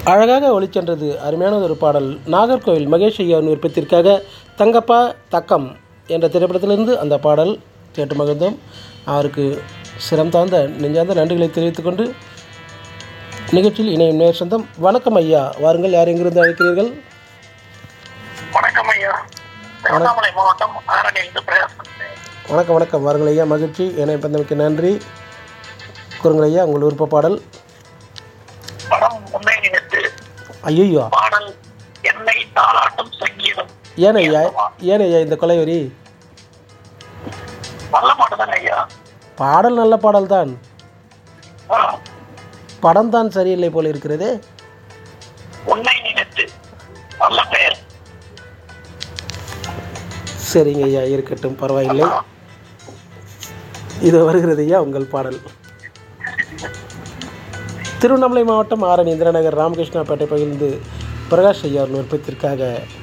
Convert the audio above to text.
அழகாக ஒளிச்சென்றது அருமையான ஒரு பாடல் நாகர்கோவில் மகேஷ் ஐயாவின் விருப்பத்திற்காக தங்கப்பா தக்கம் என்ற திரைப்படத்திலிருந்து அந்த பாடல் கேட்டு மகிழ்ந்தோம் அவருக்கு சிரம் தாழ்ந்த நெஞ்சார்ந்த நன்றிகளை தெரிவித்துக் கொண்டு நிகழ்ச்சியில் இணையும் நேர் சொந்தம் வணக்கம் ஐயா வாருங்கள் யார் எங்கிருந்து அழைக்கிறீர்கள் வணக்கம் ஐயா திருவண்ணாமலை மாவட்டம் ஆரணியிலிருந்து பிரயாசம் வணக்கம் வணக்கம் வாருங்கள் ஐயா மகிழ்ச்சி இணைய பந்தமைக்கு நன்றி கூறுங்கள் ஐயா உங்கள் விருப்ப பாடல் படம் முன்னே நினைத்து ஐயோ பாடல் என்னை தாளாட்டும் சங்கீதம் ஏன் ஐயா ஏன் ஐயா இந்த கொலைவரி நல்ல பாட்டுதான் ஐயா பாடல் நல்ல பாடல் தான் ஆ, படம் தான் சரியில்லை போல இருக்கிறதே உன்னை நினைத்து நல்ல பெயர் சரிங்க ஐயா இருக்கட்டும் பரவாயில்லை இது வருகிறது ஐயா உங்கள் பாடல் திருவண்ணாமலை மாவட்டம் ஆரணி இந்திரநகர் ராமகிருஷ்ணாப்பேட்டை பகிர்ந்து பிரகாஷ் ஐயா விருப்பத்திற்காக